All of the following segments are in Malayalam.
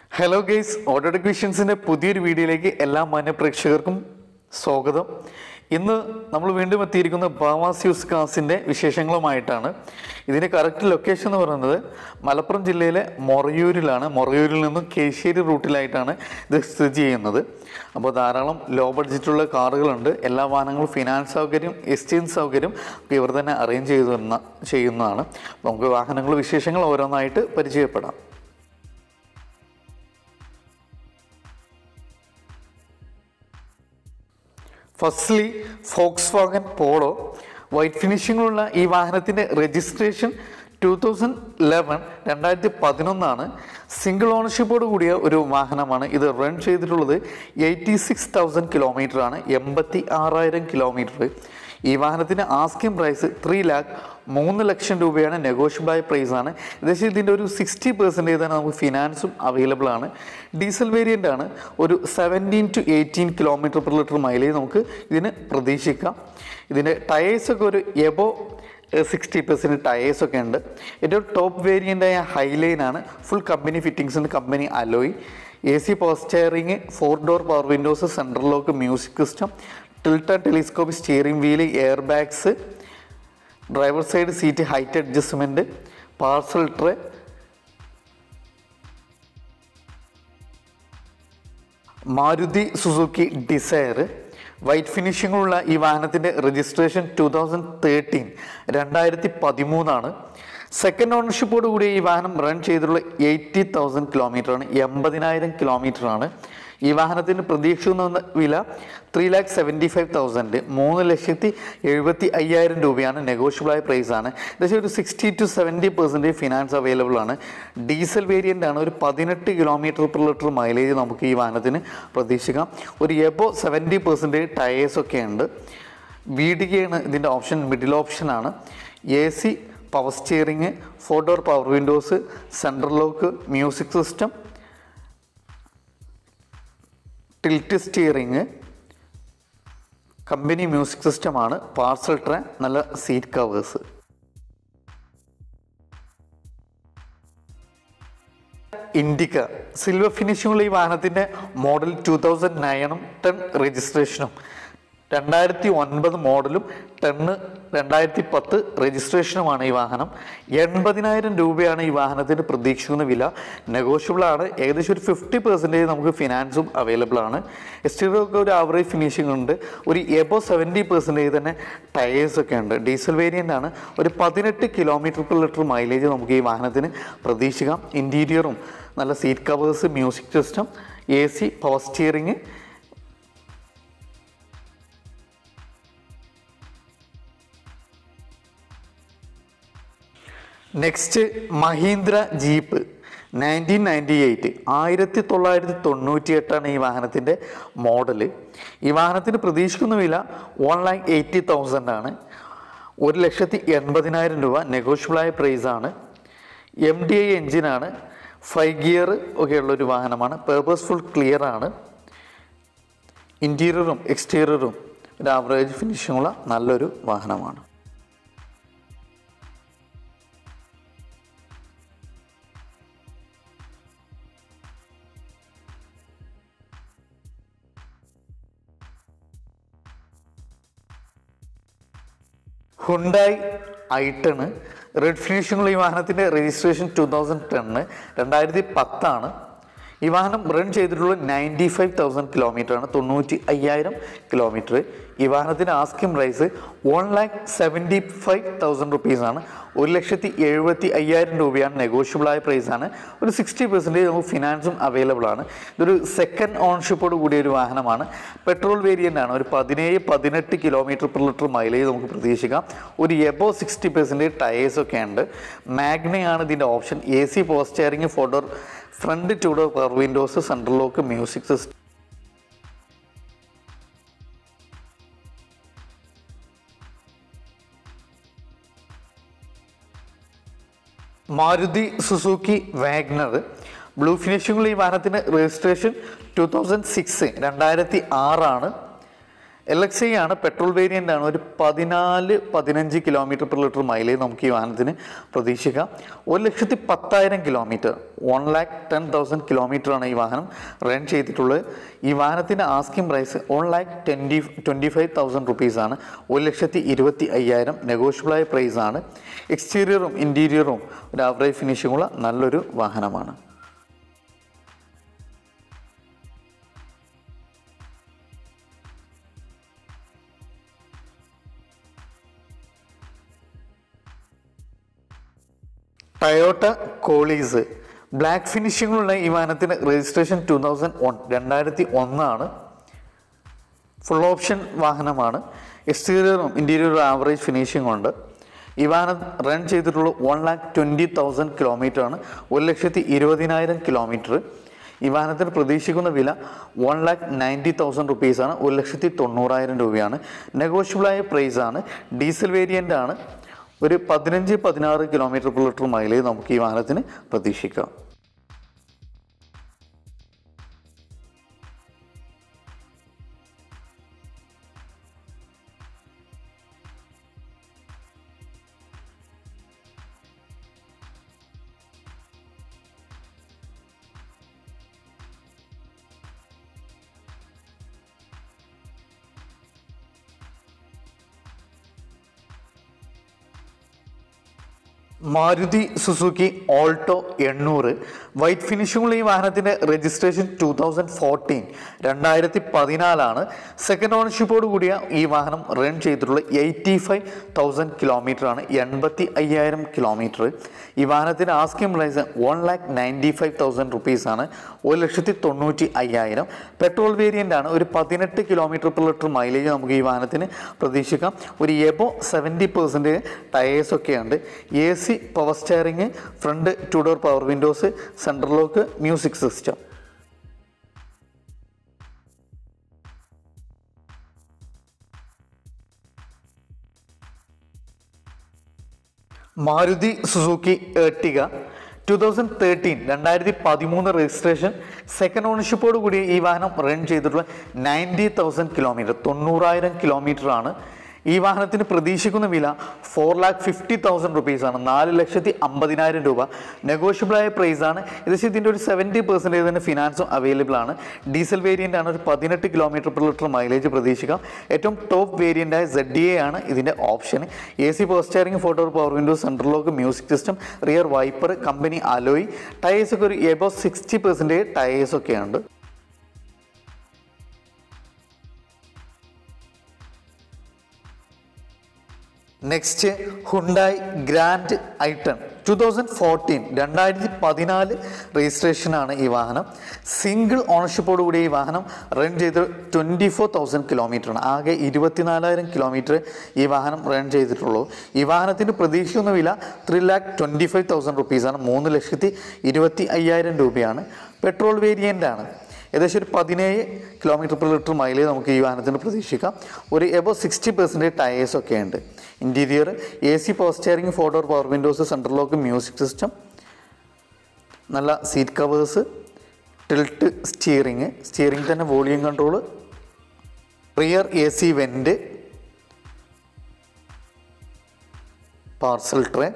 ഹലോ ഗെയ്സ് ഓട്ടോടെക് വിഷൻസിൻ്റെ പുതിയൊരു വീഡിയോയിലേക്ക് എല്ലാ മാന്യ പ്രേക്ഷകർക്കും സ്വാഗതം ഇന്ന് നമ്മൾ വീണ്ടും എത്തിയിരിക്കുന്നത് ബാവാസ് യൂസ് കാസിൻ്റെ വിശേഷങ്ങളുമായിട്ടാണ് ഇതിൻ്റെ കറക്റ്റ് ലൊക്കേഷൻ എന്ന് പറയുന്നത് മലപ്പുറം ജില്ലയിലെ മൊറയൂരിലാണ് മൊറയൂരിൽ നിന്നും കേശ്ശേരി റൂട്ടിലായിട്ടാണ് ഇത് സ്ഥിതി ചെയ്യുന്നത് അപ്പോൾ ധാരാളം ലോ ബഡ്ജറ്റുള്ള കാറുകളുണ്ട് എല്ലാ വാഹനങ്ങളും ഫിനാൻസ് സൗകര്യം എക്സ്ചേഞ്ച് സൗകര്യം ഒക്കെ ഇവർ തന്നെ അറേഞ്ച് ചെയ്തു തന്ന ചെയ്യുന്നതാണ് അപ്പോൾ നമുക്ക് വാഹനങ്ങൾ വിശേഷങ്ങൾ ഓരോന്നായിട്ട് പരിചയപ്പെടാം firstly Volkswagen Polo white ഫിനിഷിങ്ങുള്ള ഈ വാഹനത്തിൻ്റെ രജിസ്ട്രേഷൻ ടു തൗസൻഡ് ലെവൻ രണ്ടായിരത്തി പതിനൊന്നാണ് സിംഗിൾ ഓണർഷിപ്പോട് കൂടിയ ഒരു വാഹനമാണ് ഇത് റൺ ചെയ്തിട്ടുള്ളത് എയ്റ്റി സിക്സ് തൗസൻഡ് കിലോമീറ്റർ ആണ് എൺപത്തി ആറായിരം കിലോമീറ്റർ ഈ വാഹനത്തിൻ്റെ ആസ്കിംഗ് പ്രൈസ് ത്രീ ലാക്ക് മൂന്ന് ലക്ഷം രൂപയാണ് നെഗോഷ്യബിളായ പ്രൈസ് ആണ് ഏകദേശം ഇതിൻ്റെ ഒരു സിക്സ്റ്റി പെർസെൻറ്റേജ് തന്നെ നമുക്ക് ഫിനാൻസും അവൈലബിൾ ആണ് ഡീസൽ വേരിയൻ്റ് ആണ് ഒരു seventeen to eighteen kilometre per litre mileage നമുക്ക് ഇതിന് പ്രതീക്ഷിക്കാം ഇതിൻ്റെ ടയേഴ്സൊക്കെ ഒരു എബോ സിക്സ്റ്റി പെർസെൻറ്റ് ടയേഴ്സൊക്കെ ഉണ്ട് ഏറ്റവും ടോപ്പ് വേരിയൻ്റായ ഹൈലൈനാണ് ഫുൾ കമ്പനി ഫിറ്റിങ്സിൻ്റെ company alloy A C power steering four door power windows central lock music system tilt and telescope steering wheel air bags driver side seat height adjustment parcel tray Maruti Suzuki Dzire white ഫിനിഷിങ്ങുള്ള ഈ വാഹനത്തിൻ്റെ രജിസ്ട്രേഷൻ ടു തൗസൻഡ് തേർട്ടീൻ രണ്ടായിരത്തി പതിമൂന്നാണ് സെക്കൻഡ് ഓണർഷിപ്പോട് കൂടി ഈ വാഹനം റൺ ചെയ്തിട്ടുള്ള എയ്റ്റി തൗസൻഡ് കിലോമീറ്റർ ആണ് എൺപതിനായിരം കിലോമീറ്റർ ആണ് ഈ വാഹനത്തിന് പ്രതീക്ഷിക്കുന്ന വില three lakh seventy five thousand മൂന്ന് ലക്ഷത്തി എഴുപത്തി അയ്യായിരം രൂപയാണ് നെഗോഷ്യബിളായ പ്രൈസ് ആണ് ഏകദേശം ഒരു sixty to seventy percentage finance available ആണ് ഡീസൽ വേരിയൻ്റ് ആണ് ഒരു പതിനെട്ട് കിലോമീറ്റർ പെർ ലിറ്റർ മൈലേജ് നമുക്ക് ഈ വാഹനത്തിന് പ്രതീക്ഷിക്കാം ഒരു എബോ സെവൻറ്റി പെർസെൻറ്റേജ് ടയേഴ്സ് ഒക്കെ ഉണ്ട് വീഡികയാണ് ഇതിൻ്റെ ഓപ്ഷൻ മിഡിൽ ഓപ്ഷനാണ് A C power steering four door power windows central lock music system tilt steering company music സിസ്റ്റമാണ് പാർസൽ ട്രേ നല്ല സീറ്റ് കവേഴ്സ് ഇൻഡിക്ക സിൽവർ ഫിനിഷിങ്ങുള്ള ഈ വാഹനത്തിൻ്റെ മോഡൽ ടു തൗസൻഡ് നയനും ടെൻ രജിസ്ട്രേഷനും രണ്ടായിരത്തി ഒൻപത് മോഡലും ടെണ്ണ് രണ്ടായിരത്തി പത്ത് രജിസ്ട്രേഷനുമാണ് ഈ വാഹനം എൺപതിനായിരം രൂപയാണ് ഈ വാഹനത്തിന് പ്രതീക്ഷിക്കുന്ന വില നെഗോഷ്യബിൾ ആണ് ഏകദേശം ഒരു ഫിഫ്റ്റി പെർസെൻറ്റേജ് നമുക്ക് ഫിനാൻസും അവൈലബിൾ ആണ് എസ്റ്റീരിയൊക്കെ ഒരു ആവറേജ് ഫിനിഷിംഗ് ഉണ്ട് ഒരു എബോ സെവൻറ്റി പെർസെൻറ്റേജ് തന്നെ ടയേഴ്സ് ഒക്കെ ഉണ്ട് ഡീസൽ വേരിയൻ്റ് ആണ് ഒരു പതിനെട്ട് കിലോമീറ്റർ പെർ ലിറ്റർ മൈലേജ് നമുക്ക് ഈ വാഹനത്തിന് പ്രതീക്ഷിക്കാം ഇൻറ്റീരിയറും നല്ല seat covers music system A C power steering next Mahindra jeep nineteen ninety eight ആയിരത്തി തൊള്ളായിരത്തി തൊണ്ണൂറ്റി എട്ടാണ് ഈ വാഹനത്തിൻ്റെ മോഡല് ഈ വാഹനത്തിന് പ്രതീക്ഷിക്കുന്ന വില വൺ ലാക്ക് എയ്റ്റി തൗസൻഡ് ആണ് ഒരു ലക്ഷത്തി എൺപതിനായിരം രൂപ നെഗോഷ്യബിളായ പ്രൈസാണ് എം ഡി ഐ എഞ്ചിനാണ് ഫൈവ് ഗിയർ ഒക്കെയുള്ള ഒരു വാഹനമാണ് പേർപ്പസ്ഫുൾ ക്ലിയർ ആണ് ഇൻറ്റീരിയറും എക്സ്റ്റീരിയറും ഒരു ആവറേജ് ഫിനിഷിങ്ങുള്ള നല്ലൊരു വാഹനമാണ് ഹുണ്ടായി ഐട്ടണ് റെഡ് ഫിനിഷിങ്ങുള്ള ഈ വാഹനത്തിൻ്റെ രജിസ്ട്രേഷൻ ടു തൗസൻഡ് ടെണ്ണ് രണ്ടായിരത്തി പത്താണ് ഈ വാഹനം റൺ ചെയ്തിട്ടുള്ളത് നയൻറ്റി ഫൈവ് തൗസൻഡ് കിലോമീറ്റർ ആണ് തൊണ്ണൂറ്റി അയ്യായിരം കിലോമീറ്റർ ഈ വാഹനത്തിൻ്റെ asking price one lakh seventy five thousand റുപ്പീസാണ് ഒരു ലക്ഷത്തി എഴുപത്തി അയ്യായിരം രൂപയാണ് നെഗോഷ്യബിളായ പ്രൈസാണ് ഒരു സിക്സ്റ്റി പെർസെൻറ്റേജ് നമുക്ക് ഫിനാൻസും അവൈലബിൾ ആണ് ഇതൊരു സെക്കൻഡ് ഓൺഷിപ്പോട് കൂടിയ ഒരു വാഹനമാണ് പെട്രോൾ വേരിയൻ്റ് ആണ് ഒരു പതിനേഴ് പതിനെട്ട് കിലോമീറ്റർ പെർ ലിറ്റർ മൈലേജ് നമുക്ക് പ്രതീക്ഷിക്കാം ഒരു എബോ സിക്സ്റ്റി പെർസെൻറ്റേജ് ടയേഴ്സ് ഒക്കെ ഉണ്ട് മാഗ്നയാണ് ഇതിൻ്റെ option A C power steering ഫോട്ടോർ front two door power windows central lock music system Maruti Suzuki WagonR blue ഫിനിഷിംഗുള്ള ഈ വാഹനത്തിന് രജിസ്ട്രേഷൻ ടു തൗസൻഡ് സിക്സ് രണ്ടായിരത്തി ആറാണ് എൽ എക്സ് ഐ ആണ് പെട്രോൾ വേരിയൻ്റ് ആണ് ഒരു പതിനാല് പതിനഞ്ച് കിലോമീറ്റർ പെർ ലിറ്റർ മൈലേജ് നമുക്ക് ഈ വാഹനത്തിന് പ്രതീക്ഷിക്കാം ഒരു ലക്ഷത്തി പത്തായിരം kilometre one lakh ten thousand kilometre ആണ് ഈ വാഹനം റൺ ചെയ്തിട്ടുള്ളത് ഈ വാഹനത്തിൻ്റെ asking price one lakh twenty twenty five thousand റുപ്പീസാണ് ഒരു ലക്ഷത്തി ഇരുപത്തി അയ്യായിരം നെഗോഷ്യബിളായ പ്രൈസാണ് എക്സ്റ്റീരിയറും ഇൻറ്റീരിയറും ഒരു ആവറേജ് ഫിനിഷിങ്ങുള്ള നല്ലൊരു വാഹനമാണ് ടയോട്ട കോളീസ് ബ്ലാക്ക് ഫിനിഷിങ്ങുള്ള ഈ വാഹനത്തിന് രജിസ്ട്രേഷൻ ടു തൗസൻഡ് വൺ രണ്ടായിരത്തി ഒന്നാണ് ഫുൾ ഓപ്ഷൻ വാഹനമാണ് എക്സ്റ്റീരിയറും ഇൻറ്റീരിയറും ആവറേജ് ഫിനിഷിംഗ് ഉണ്ട് ഈ വാഹനം റൺ ചെയ്തിട്ടുള്ള one lakh twenty thousand kilometre ആണ് ഒരു ലക്ഷത്തി ഇരുപതിനായിരം കിലോമീറ്റർ ഈ വാഹനത്തിന് പ്രതീക്ഷിക്കുന്ന വില വൺ ലാക്ക് നയൻറ്റി തൗസൻഡ് റുപ്പീസാണ് ഒരു ലക്ഷത്തി തൊണ്ണൂറായിരം രൂപയാണ് നെഗോഷ്യബിളായ പ്രൈസാണ് ഡീസൽ വേരിയൻ്റ് ആണ് ഒരു പതിനഞ്ച് പതിനാറ് കിലോമീറ്റർ പെർ ലിറ്റർ മൈലേജ് നമുക്ക് ഈ വാഹനത്തിന് പ്രതീക്ഷിക്കാം മാരുതി സുസുക്കി ഓൾട്ടോ എണ്ണൂറ് വൈറ്റ് ഫിനിഷിങ്ങുള്ള ഈ വാഹനത്തിൻ്റെ രജിസ്ട്രേഷൻ ടൂ തൗസൻഡ് ഫോർട്ടീൻ രണ്ടായിരത്തി പതിനാലാണ് സെക്കൻഡ് ഓണർഷിപ്പോട് കൂടിയ ഈ വാഹനം റൺ ചെയ്തിട്ടുള്ള എയ്റ്റി ഫൈവ് തൗസൻഡ് കിലോമീറ്റർ ആണ് എൺപത്തി അയ്യായിരം കിലോമീറ്റർ ഈ വാഹനത്തിൻ്റെ asking price one lakh ninety five thousand റുപ്പീസാണ് ഒരു ലക്ഷത്തി തൊണ്ണൂറ്റി അയ്യായിരം പെട്രോൾ വേരിയൻ്റ് ആണ് ഒരു പതിനെട്ട് കിലോമീറ്റർ പെർ ലിറ്റർ മൈലേജ് നമുക്ക് ഈ വാഹനത്തിന് പ്രതീക്ഷിക്കാം ഒരു എബോ സെവൻറ്റി പെർസെൻറ്റേജ് ടയേഴ്സ് ഒക്കെ ഉണ്ട് A C power steering front two door power windows central lock music system Maruti Suzuki Ertiga two thousand thirteen രണ്ടായിരത്തി പതിമൂന്ന് രജിസ്ട്രേഷൻ സെക്കൻഡ് ഓണർഷിപ്പോട് കൂടി ഈ വാഹനം റൺ ചെയ്തിട്ടുള്ള നയൻറ്റി തൗസൻഡ് കിലോമീറ്റർ തൊണ്ണൂറായിരം കിലോമീറ്റർ ആണ് ഈ വാഹനത്തിന് പ്രതീക്ഷിക്കുന്ന വില ഫോർ ലാക്ക് ഫിഫ്റ്റി തൗസൻഡ് റുപ്പീസാണ് നാല് ലക്ഷത്തി അമ്പതിനായിരം രൂപ നെഗോഷ്യബിളായ പ്രൈസാണ് ഏകദേശം ഇതിൻ്റെ ഒരു സെവൻറ്റി പെർസെൻറ്റേജ് തന്നെ ഫിനാൻസും അവൈലബിൾ ആണ് ഡീസൽ വേരിയൻ്റ് ആണ് ഒരു പതിനെട്ട് കിലോമീറ്റർ പെർ ലിറ്റർ മൈലേജ് പ്രതീക്ഷിക്കാം ഏറ്റവും ടോപ്പ് വേരിയൻ്റായ സെഡ് ഡി എ ആണ് ഇതിൻ്റെ option A C power steering ഫോട്ടോ power window central lock music system rear wiper company alloy tyres ഒക്കെ ഒരു എബോ സിക്സ്റ്റി പെർസെൻറ്റേജ് ടയേഴ്സ് ഒക്കെ ഉണ്ട് നെക്സ്റ്റ് ഹുണ്ടായി ഗ്രാൻഡ് ഐട്ടൺ ടു തൗസൻഡ് ഫോർട്ടീൻ രണ്ടായിരത്തി പതിനാല് രജിസ്ട്രേഷനാണ് ഈ വാഹനം സിംഗിൾ ഓണർഷിപ്പോട് കൂടി ഈ വാഹനം റൺ ചെയ്ത് ട്വൻറ്റി ഫോർ തൗസൻഡ് കിലോമീറ്ററാണ് ആകെ ഇരുപത്തിനാലായിരം കിലോമീറ്റർ ഈ വാഹനം റൺ ചെയ്തിട്ടുള്ളൂ ഈ വാഹനത്തിൻ്റെ പ്രതീക്ഷിക്കുന്ന വില three lakh twenty five thousand റുപ്പീസാണ് മൂന്ന് ലക്ഷത്തി ഇരുപത്തി അയ്യായിരം രൂപയാണ് പെട്രോൾ വേരിയൻ്റ് ആണ് ഏകദേശം ഒരു പതിനേഴ് കിലോമീറ്റർ പെർ ലിറ്റർ മൈലേജ് നമുക്ക് ഈ വാഹനത്തിന് പ്രതീക്ഷിക്കാം ഒരു എബോ സിക്സ്റ്റി പെർസെൻറ്റേജ് ടയേഴ്സ് ഒക്കെ ഉണ്ട് interior A C power steering four door power windows central lock music system നല്ല seat covers tilt steering steering തന്നെ volume control rear A C vent parcel tray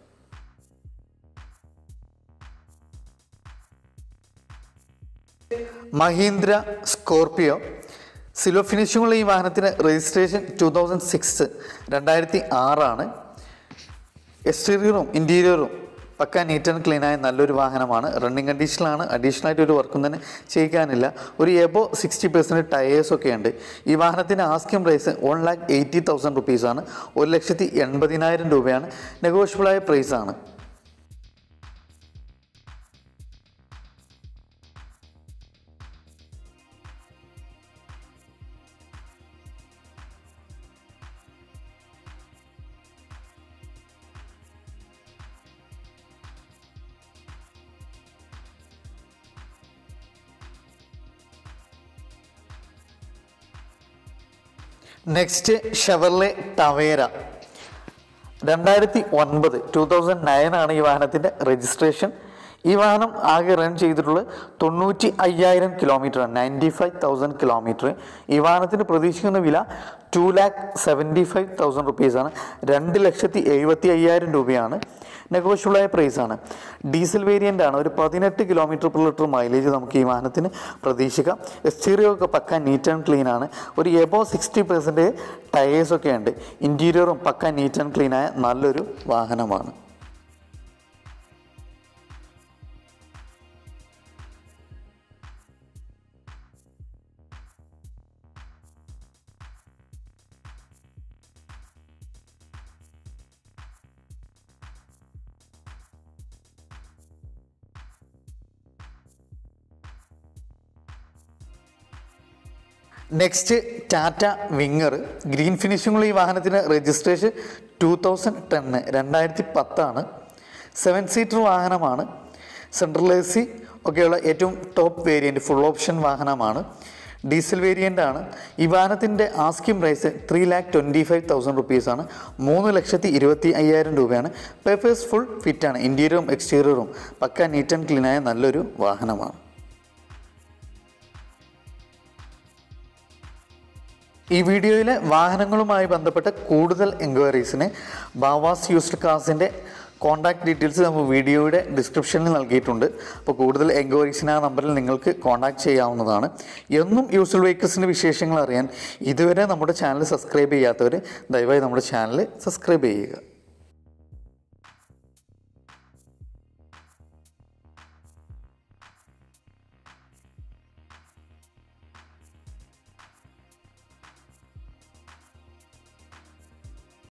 Mahindra Scorpio silver ഫിനിഷിങ്ങുള്ള ഈ വാഹനത്തിന് രജിസ്ട്രേഷൻ ടു തൗസൻഡ് സിക്സ് രണ്ടായിരത്തി ആറാണ് എക്സ്റ്റീരിയറും ഇൻറ്റീരിയറും പക്ക നീറ്റ് ആൻഡ് ക്ലീൻ ആയ നല്ലൊരു വാഹനമാണ് റണ്ണിങ് കണ്ടീഷനിലാണ് അഡീഷണൽ ആയിട്ട് ഒരു വർക്കും തന്നെ ചെയ്യിക്കാനില്ല ഒരു എബോ സിക്സ്റ്റി പെർസെൻറ്റ് ടയേഴ്സ് ഒക്കെ ഉണ്ട് ഈ വാഹനത്തിൻ്റെ asking price one lakh eighty thousand റുപ്പീസാണ് ഒരു ലക്ഷത്തി എൺപതിനായിരം രൂപയാണ് നെഗോഷ്യബിളായ പ്രൈസാണ് നെക്സ്റ്റ് ഷെവർലെ ടവേര രണ്ടായിരത്തി ഒൻപത് ടു തൗസൻഡ് നയൻ ആണ് ഈ വാഹനത്തിൻ്റെ രജിസ്ട്രേഷൻ ഈ വാഹനം ആകെ റൺ ചെയ്തിട്ടുള്ളത് തൊണ്ണൂറ്റി അയ്യായിരം kilometre ninety five thousand kilometre ഈ വാഹനത്തിന് പ്രതീക്ഷിക്കുന്ന വില two lakh seventy five thousand റുപ്പീസാണ് രണ്ട് ലക്ഷത്തി എഴുപത്തി അയ്യായിരം രൂപയാണ് നെഗോഷ്യബിളായ പ്രൈസാണ് ഡീസൽ വേരിയൻ്റ് ആണ് ഒരു പതിനെട്ട് കിലോമീറ്റർ പെർ ലിറ്റർ മൈലേജ് നമുക്ക് ഈ വാഹനത്തിന് പ്രതീക്ഷിക്കാം എക്സ്റ്റീരിയർ ഒക്കെ പക്ക നീറ്റ് ആൻഡ് ക്ലീൻ ആണ് ഒരു എബോ സിക്സ്റ്റി പെർസെൻറ്റേജ് ടയേഴ്സൊക്കെ ഉണ്ട് ഇൻറ്റീരിയറും പക്ക നീറ്റ് ആൻഡ് ക്ലീൻ ആയ നല്ലൊരു വാഹനമാണ് നെക്സ്റ്റ് ടാറ്റ വിങ്ങർ ഗ്രീൻ ഫിനിഷിങ്ങുള്ള ഈ വാഹനത്തിന് രജിസ്ട്രേഷൻ ടു തൗസൻഡ് ടെന്ന് രണ്ടായിരത്തി പത്താണ് സെവൻ സീറ്റർ വാഹനമാണ് സെൻട്രൽ എ സി ഒക്കെയുള്ള ഏറ്റവും ടോപ്പ് വേരിയൻറ്റ് ഫുൾ ഓപ്ഷൻ വാഹനമാണ് ഡീസൽ വേരിയൻ്റ് ആണ് ഈ വാഹനത്തിൻ്റെ asking price three lakh twenty five thousand റുപ്പീസാണ് മൂന്ന് ലക്ഷത്തി ഇരുപത്തി അയ്യായിരം രൂപയാണ് പേപ്പേഴ്സ് ഫുൾ ഫിറ്റാണ് ഇൻറ്റീരിയറും എക്സ്റ്റീരിയറും പക്ക നീറ്റ് ആൻഡ് ക്ലീനായ നല്ലൊരു വാഹനമാണ് ഈ വീഡിയോയിലെ വാഹനങ്ങളുമായി ബന്ധപ്പെട്ട കൂടുതൽ എൻക്വയറീസിന് ബാവാസ് യൂസ്ഡ് കാർസിൻ്റെ കോൺടാക്ട് ഡീറ്റെയിൽസ് നമ്മൾ വീഡിയോയുടെ ഡിസ്ക്രിപ്ഷനിൽ നൽകിയിട്ടുണ്ട് അപ്പോൾ കൂടുതൽ എൻക്വയറീസിന് ആ നമ്പറിൽ നിങ്ങൾക്ക് കോൺടാക്ട് ചെയ്യാവുന്നതാണ് എന്നും യൂസ്ഡ് വെഹിക്കിൾസിൻ്റെ വിശേഷങ്ങൾ അറിയാൻ ഇതുവരെ നമ്മുടെ ചാനൽ സബ്സ്ക്രൈബ് ചെയ്യാത്തവർ ദയവായി നമ്മുടെ ചാനൽ സബ്സ്ക്രൈബ് ചെയ്യുക